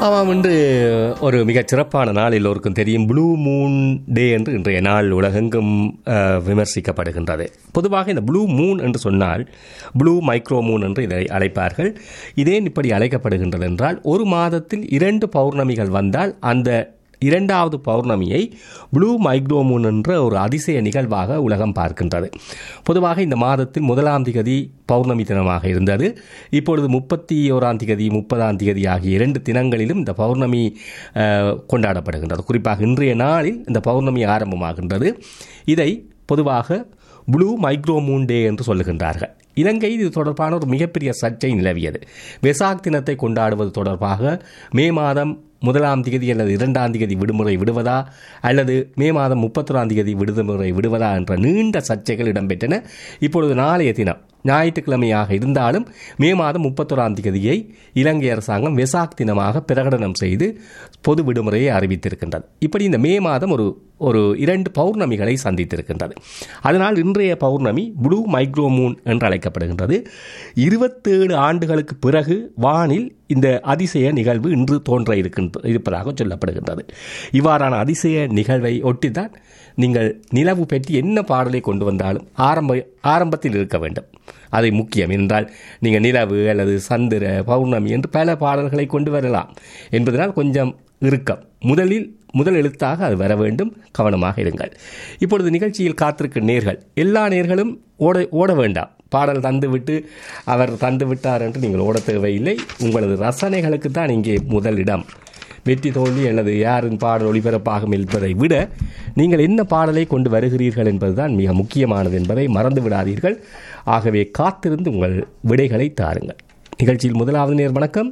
ஆமாம் இன்று ஒரு மிகச் சிறப்பான நாள் எல்லோருக்கும் தெரியும் ப்ளூ மூன் டே என்று இன்றைய நாள் உலகெங்கும் அஹ், விமர்சிக்கப்படுகின்றது பொதுவாக இந்த ப்ளூ மூன் என்று சொன்னால் ப்ளூ மைக்ரோ மூன் என்று இதை அழைப்பார்கள் இதேன் இப்படி அழைக்கப்படுகின்றது என்றால் ஒரு மாதத்தில் இரண்டு பௌர்ணமிகள் வந்தால் அந்த இரண்டாவது பௌர்ணமியை ப்ளூ மைக்ரோமூன் என்ற ஒரு அதிசய நிகழ்வாக உலகம் பார்க்கின்றது பொதுவாக இந்த மாதத்தில் முதலாம் திகதி பௌர்ணமி தினமாக இருந்தது இப்பொழுது முப்பத்தி ஓராம் திகதி முப்பதாம் திகதி ஆகிய இரண்டு தினங்களிலும் இந்த பௌர்ணமி அஹ், கொண்டாடப்படுகின்றது குறிப்பாக இன்றைய நாளில் இந்த பௌர்ணமி ஆரம்பமாகின்றது இதை பொதுவாக ப்ளூ மைக்ரோமூன் டே என்று சொல்லுகின்றார்கள் இலங்கையில் இது தொடர்பான ஒரு மிகப்பெரிய சர்ச்சை நிலவியது வெசாக் தினத்தை கொண்டாடுவது தொடர்பாக மே மாதம் முதலாம் திகதி அல்லது இரண்டாம் திகதி விடுமுறை விடுவதா அல்லது மே மாதம் முப்பத்தொராம் திகதி விடுமுறை விடுவதா என்ற நீண்ட சர்ச்சைகள் இடம்பெற்றன இப்பொழுது நாளைய தினம் ஞாயிற்றுக்கிழமையாக இருந்தாலும் மே மாதம் முப்பத்தொராம் திகதியை இலங்கை அரசாங்கம் வெசாக் தினமாக பிரகடனம் செய்து பொது விடுமுறையை அறிவித்திருக்கின்றது இப்படி இந்த மே மாதம் ஒரு ஒரு இரண்டு பௌர்ணமிகளை சந்தித்திருக்கின்றது அதனால் இன்றைய பௌர்ணமி ப்ளூ மைக்ரோமூன் என்று அழைக்கப்படுகின்றது இருபத்தேழு ஆண்டுகளுக்கு பிறகு வானில் இந்த அதிசய நிகழ்வு இன்று தோன்ற இருக்கின்ற இருப்பதாக சொல்லப்படுகின்றது இவ்வாறான அதிசய நிகழ்வை ஒட்டித்தான் நீங்கள் நிலவு பற்றி என்ன பாடலை கொண்டு வந்தாலும் ஆரம்ப ஆரம்பத்தில் இருக்க வேண்டும் அது முக்கியம் என்றால் நீங்கள் நிலவு அல்லது சந்திர பௌர்ணமி என்று பல பாடல்களை கொண்டு வரலாம் என்பதனால் கொஞ்சம் இறுக்கம் முதலில் முதல் எழுத்தாக அது வர வேண்டும் கவனமாக இருங்கள் இப்பொழுது நிகழ்ச்சியில் காத்திருக்கும் நேர்கள் எல்லா நேர்களும் ஓட ஓட வேண்டாம் பாடல் தந்துவிட்டு அவர் தந்து விட்டார் என்று நீங்கள் ஓட தேவையில்லை உங்களது ரசனைகளுக்கு தான் இங்கே முதல் இடம் வெற்றி தோல்வி அல்லது யாரின் பாடல் ஒளிபரப்பாகும் என்பதை விட நீங்கள் என்ன பாடலை கொண்டு வருகிறீர்கள் என்பதுதான் மிக முக்கியமானது என்பதை மறந்து விடாதீர்கள் ஆகவே காத்திருந்து உங்கள் விடைகளை தாருங்கள் நிகழ்ச்சியில் முதலாவது நேர் வணக்கம்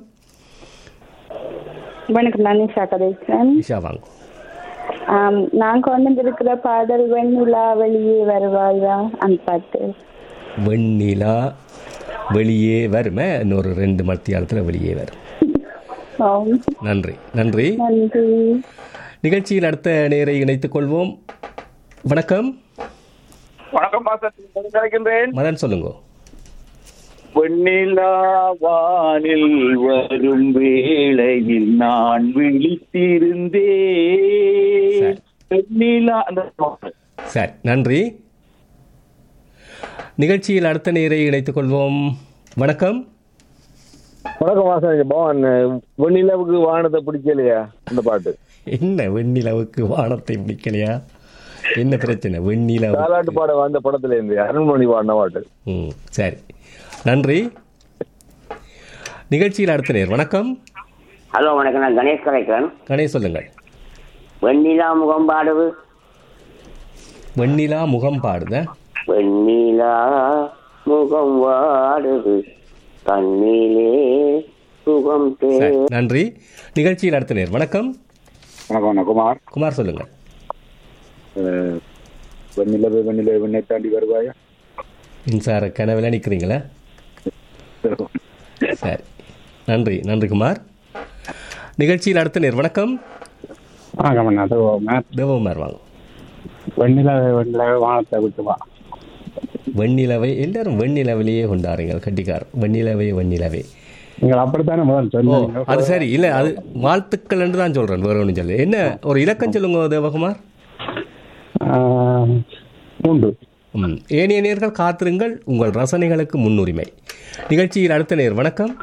வணக்கம் நான் நிஷா கதைக்கிறேன் இஷா வாங்க ஆம், நான் கொண்டு வந்திருக்கிற பாடல் வெண்ணிலா வெளியே வருவாயா அந்த பாட்டு வெண்ணிலா வெளியே வருமே இன்னொரு ரெண்டு மத்தியாலத்தில் வெளியே வரும் ஆம். நன்றி நன்றி நன்றி நிகழ்ச்சியில் அடுத்த நேரை இணைத்துக் கொள்வோம் வணக்கம் வணக்கம் மாஸ்டர் கிடைக்கின்றேன் மதன் சொல்லுங்க வெண்ணிலா வானில் வரும் வேளையில் நான் விழித்திருந்தேன் வெண்ணிலா அந்த பாடல். சரி நன்றி நிகழ்ச்சியில் அடுத்த நேரை இணைத்துக் கொள்வோம் வணக்கம் வணக்கம் வாசன் பவன் வெண்ணிலவுக்கு வானத்தை பிடிக்கலையா அந்த பாட்டு என்ன வெண்ணிலவுக்கு வானத்தை பிடிக்கலையா என்ன பிரச்சனை வெண்ணிலவு தாலாட்டு பாட வந்த படத்துல இருந்து அருண்மணி பாடின பாட்டு ம் சரி நன்றி நிகழ்ச்சியில் அடுத்த நேர் வணக்கம் ஹலோ வணக்கம் நான் கணேஷ் கலைக்கிறேன் கணேஷ் சொல்லுங்கள் வெண்ணிலா முகம் பாடுவு வெண்ணிலா முகம் பாடுத வெண்ணிலா முகம் வாடுது கண்ணிலே சுகம் தே சரி நன்றி நிகழ்ச்சியில் அடுத்த நேர் வணக்கம் வணக்கம் நான் குமார் குமார் சொல்லுங்கள் அஹ், வெண்ணிலவே வெண்ணிலவே வெண்ணை தாண்டி வருவாயா மின்சார கனவில் நிற்கிறீங்களா சரி நன்றி நன்றி குமார் நிகழ்ச்சியில் அடுத்த நேர் வணக்கம் வணக்கம் அண்ணா அது மேத் தேவகுமார் வாங்க வெண்ணிலவே வெண்ணிலவே வானத்தை விட்டு வா வெண்ணிலவை எல்லாரும் வெண்ணிலவிலேயே கொண்டாடுறீங்க கட்டிக்கார் வெண்ணிலவே வெண்ணிலவே நீங்கள் அப்படித்தானே முதல் ஓ சொன்னீங்க அது சரி இல்லை அது வாழ்த்துக்கள் என்று தான் சொல்கிறேன் வேற ஒன்றும் சொல்லு என்ன ஒரு இலக்கம் சொல்லுங்க தேவகுமார் ஆஹ், மூன்று ம் ஏனைய நேர்கள் காத்திருங்கள் உங்கள் ரசனைகளுக்கு முன்னுரிமை நிகழ்ச்சியில் அடுத்த நேர் வணக்கம்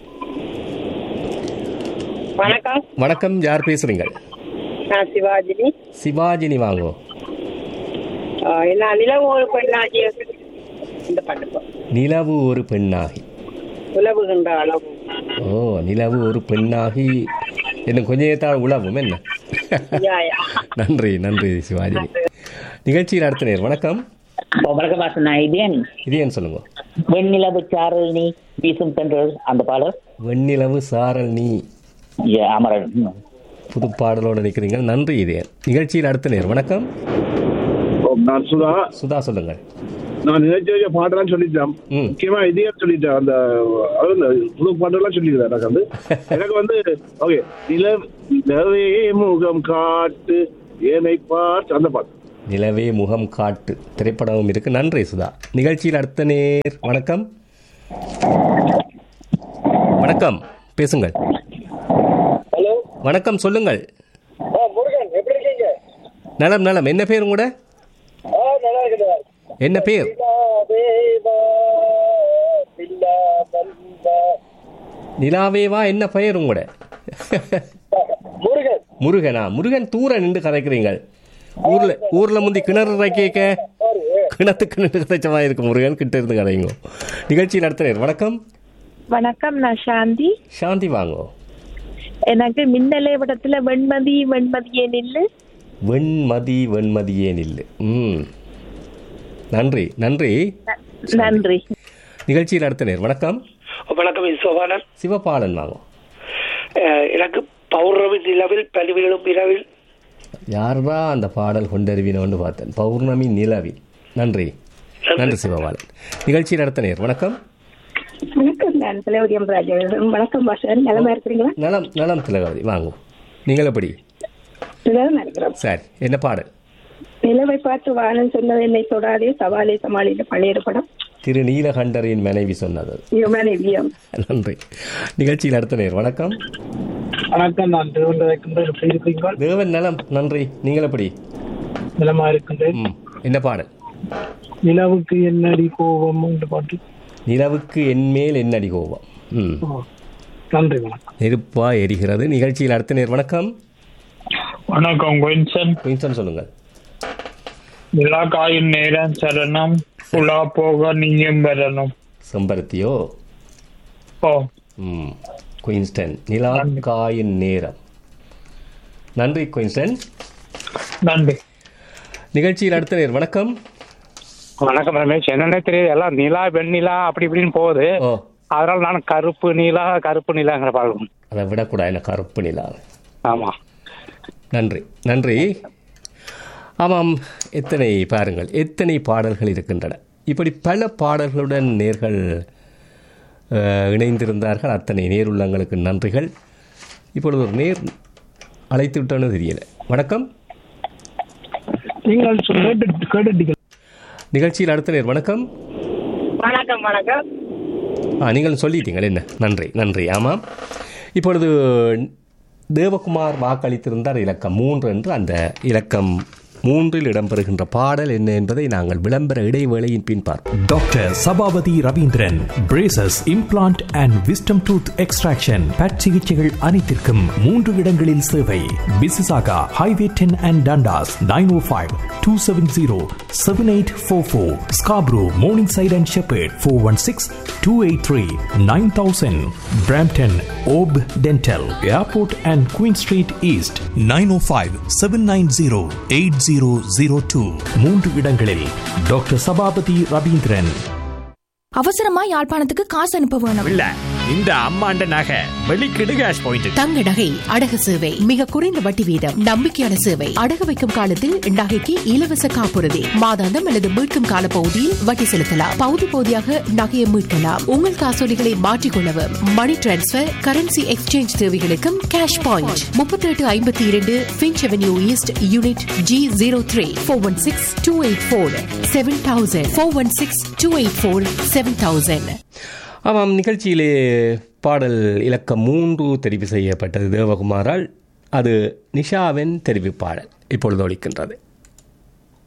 வணக்கம் வணக்கம் யார் பேசுறீங்க நான் சிவாஜினி சிவாஜினி வாங்கோ ஆஹ் நான் நிலவு ஒரு பெண்ணாகிய இந்த பாட்டு நிலவு ஒரு பெண்ணாகி உலவுகின்ற அளவு ஓ நிலவு ஒரு பெண்ணாகி என்ன கொஞ்ச நேரத்தால் உழவும் என்ன யா, யா. நன்றி நன்றி சிவாஜி நிகழ்ச்சியில் அடுத்த நேர் வணக்கம் வணக்கம் வாசன் நான் இதேன் இது ஏன் சொல்லுங்க வெண்ணிலவு சாரல் நீ வீசும் தென்றல் அந்த பாடல் வெண்ணிலவு சாரல் நீ ஏ, அமரன் ம். புது பாடலோடு நிற்கிறீங்க நன்றி இதே நிகழ்ச்சியில் அடுத்த நேர் வணக்கம் நான் சுதா சுதா சொல்லுங்கள் நான் நினைச்ச வச்ச பாட்டெல்லாம் சொல்லிட்டேன் ம் முக்கியமா இதையே சொல்லிட்டேன் அந்த அது இந்த புது பாட்டெல்லாம் சொல்லிக்கிறேன் எனக்கு வந்து எனக்கு வந்து ஓகே நில நிலவே முகம் காட்டு ஏனை பார்த்து அந்த பாட்டு நிலவே முகம் காட்டு திரைப்படமும் இருக்கு நன்றி சுதா நிகழ்ச்சியில் அடுத்த நேர் வணக்கம் வணக்கம் பேசுங்கள் ஹலோ வணக்கம் சொல்லுங்கள் முருகன் எப்படி இருக்கீங்க நலம் நலம் என்ன பேர் கூட ஆ நல்லா இருக்குதா என்ன பேர் நிலாவேவா என்ன பெயர் உங்களோட முருகன் முருகனா முருகன் தூர நின்று கதைக்கிறீங்க ஊர்ல ஊர்ல முந்தி கிணறு கேட்க கிணத்துக்கு நின்று கதைச்ச மாதிரி இருக்கு முருகன் கிட்ட இருந்து கதைங்க நிகழ்ச்சி நடத்துறேன் வணக்கம் வணக்கம் நான் சாந்தி சாந்தி வாங்கோ எனக்கு மின்னலை படத்துல வெண்மதி வெண்மதியே நில்லு வெண்மதி வெண்மதியே நில்லு ம் நன்றி நன்றி நன்றி நிகழ்ச்சி நடத்தினர் வணக்கம் வணக்கம் விஸ்வபாலன் சிவபாலன் வாங்கும் அஹ், எனக்கு பௌர்ணமி நிலவில் பல்விழும் இரவில் யாரா அந்த பாடல் கொண்டறிவினோன்னு பார்த்தேன் பௌர்ணமி நிலவில் நன்றி நன்றி சிவபாலன் நிகழ்ச்சி நடத்தினர் வணக்கம் வணக்கம் நான் தலைவரியம் ராஜா வணக்கம் பாஷன் நிலமா இருக்கிறீங்களா நலம் நலம் திலகவதி வாங்கும் நீங்கள் எப்படி நிலமா இருக்கிறோம் சரி என்ன பாடல் நிலவை பார்த்து வானம் சொன்னது என்னை தொடாதே சவாலே சமாளித்த பழைய படம் திரு நீலகண்டரின் மனைவி சொன்னது யுவனிவியம் நன்றி நிகழ்ச்சி நடத்தினர் வணக்கம் வணக்கம் நான் திருவண்ணாமலை எப்படி இருக்கீங்க தேவன் நலம் நன்றி நீங்கள் எப்படி நிலமா இருக்கின்றேன் ம் என்ன பாடல் நிலவுக்கு என்னடி கோபம் என்று பாட்டு நிலவுக்கு என்மேல் என்னடி கோபம் ம் நன்றி வணக்கம் நெருப்பா எரிகிறது நிகழ்ச்சியில் அடுத்த நேர் வணக்கம் வணக்கம் குயின்சன் குயின்சன் சொல்லுங்கள் நிலாக்காயின் நேரம் சரணம் புலா போக நீயும் வரணும் செம்பருத்தியோ ஓ ம் குயின்ஸ்டன் நிலாக்காயின் நேரம் நன்றி குயின்ஸ்டன் நன்றி நிகழ்ச்சியில் அடுத்த நேர் வணக்கம் வணக்கம் ரமேஷ் என்னன்னே தெரியுது எல்லாம் நிலா வெண்ணிலா அப்படி இப்படின்னு போகுது ஓ அதனால நான் கருப்பு நிலா கருப்பு நிலாங்கிற பாடல் அதை விடக்கூடாது என்ன கருப்பு நிலா ஆமா நன்றி நன்றி ஆமாம் எத்தனை பாருங்கள் எத்தனை பாடல்கள் இருக்கின்றன இப்படி பல பாடல்களுடன் நேர்கள் அஹ், இணைந்திருந்தார்கள் அத்தனை நேருள்ளங்களுக்கு நன்றிகள் இப்பொழுது ஒரு நேர் அழைத்து விட்டோன்னு தெரியல வணக்கம் நீங்கள் கேட்டு கேட்டுட்டீங்க நிகழ்ச்சியில் அடுத்த நேர் வணக்கம் வணக்கம் வணக்கம் ஆ நீங்கள் சொல்லிட்டீங்கள் என்ன நன்றி நன்றி ஆமாம் இப்பொழுது தேவகுமார் வாக்களித்திருந்தார் இலக்கம் மூன்று என்று அந்த இலக்கம் மூன்றில் இடம்பெறுகின்ற பாடல் என்ன என்பதை நாங்கள் விளம்பர இடைவேளையின் பின் பார்ப்போம் doctor Sabapathi Ravindran braces implant and wisdom tooth extraction but சிகிச்சைகள் அனைத்திற்கும் மூன்று இடங்களில் சேவை Mississauga highway ten and Dundas nine o five two seven zero seven eight four four Scarborough Morningside and Sheppard four one six two eight three nine thousand Brampton op dental airport and Queen street east nine o five seven nine zero eight zero zero two மூன்று இடங்களில் doctor Sabapathi Ravindran அவசரமா யாழ்ப்பாணத்துக்கு காசு அனுப்ப வேணும் இல்ல இந்த அம்மாண்ட நகை வெளிக்கிடு கேஷ் பாயிண்ட் தங்க நகை அடகு சேவை மிக குறைந்த வட்டி வீதம் நம்பிக்கையான சேவை அடகு வைக்கும் காலத்தில் நகைக்கு இலவச காப்புறுதி மாதாந்தம் அல்லது மீட்கும் கால பகுதியில் வட்டி செலுத்தலாம் பகுதி பகுதியாக நகையை மீட்கலாம் உங்கள் காசோலிகளை மாற்றிக்கொள்ளவும் மணி டிரான்ஸ்பர் கரன்சி எக்ஸ்சேஞ்ச் தேவைகளுக்கும் கேஷ் பாயிண்ட் முப்பத்தி எட்டு ஐம்பத்தி இரண்டு Finch Avenue East unit G zero three four one six two eight four seven thousand four one six two eight four seven thousand ஆமாம் நிகழ்ச்சியிலே பாடல் இலக்கம் மூன்று தெரிவு செய்யப்பட்டது தேவகுமாரால் அது நிஷாவின் தெரிவு பாடல் இப்பொழுது ஒழிக்கின்றது